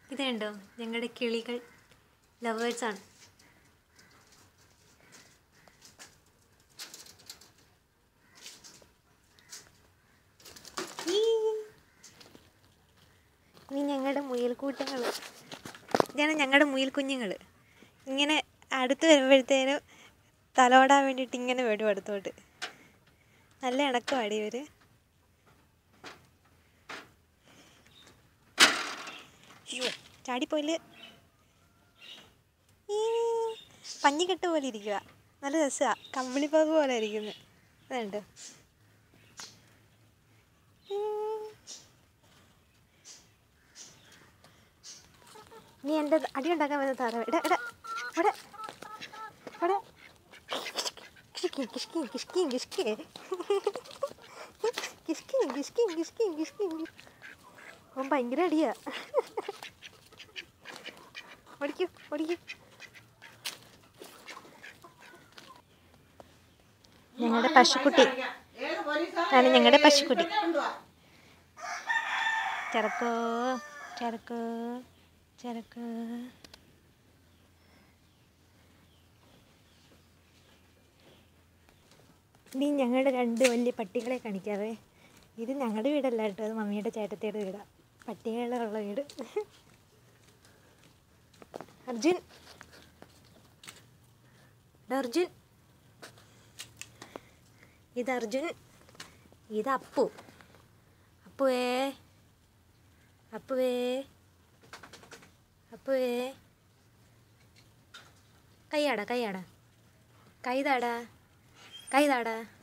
ഇത് കണ്ടോ ഞങ്ങളുടെ കിളികൾ ലവേഴ്സാണ് ഇനി ഞങ്ങളുടെ മുയൽക്കൂട്ടങ്ങൾ ഇതാണ് ഞങ്ങളുടെ മുയൽ കുഞ്ഞുങ്ങൾ ഇങ്ങനെ അടുത്ത് വരുമ്പോഴത്തേനും തലോടാൻ വേണ്ടിയിട്ട് ഇങ്ങനെ വരും അടുത്തോട്ട് നല്ല ഇണക്കമാടി ഇവർ അയ്യോ ചാടിപ്പോയില് പഞ്ഞിക്കെട്ട് പോലെ ഇരിക്കുക നല്ല രസമാണ് കമ്പിളിപ്പാമ്പ് പോലെ ഇരിക്കുന്നത് അതുണ്ട് നീ എൻ്റെ അടി ഉണ്ടാക്കാൻ വരുന്ന താറ ഇട ഇട ഇവിടെ ഇവിടെ കിഷ്കിൻ കിഷ്കിൻ കിഷ്കിൻ കിഷ്കേ കിഷ്കിൻ കിഷ്കിൻ കിഷ്കിൻ കിഷ്കിൻ അവൻ ഭയങ്കര അടിയാ ഓടിക്കൂ ഓടിക്കൂ ഞങ്ങളുടെ പശുക്കുട്ടി ആണ് ഞങ്ങളുടെ പശുക്കുട്ടി ചെറുക്കോ ചെറുക്കോ ചെറുക്കോ ഇനി ഞങ്ങളുടെ രണ്ട് വലിയ പട്ടികളെ കാണിക്കാവേ ഇത് ഞങ്ങളുടെ വീടല്ല കേട്ടോ അത് മമ്മിയുടെ ചേട്ടത്തിയുടെ വീടാണ് പട്ടികളുള്ള വീട് അർജുൻ ഇത് അർജുൻ ഇത് അർജുൻ ഇത് അപ്പു അപ്പുവേ അപ്പുവേ അപ്പുവേ കൈയാടാ കൈയാടാ കൈതാടാ കൈതാടാ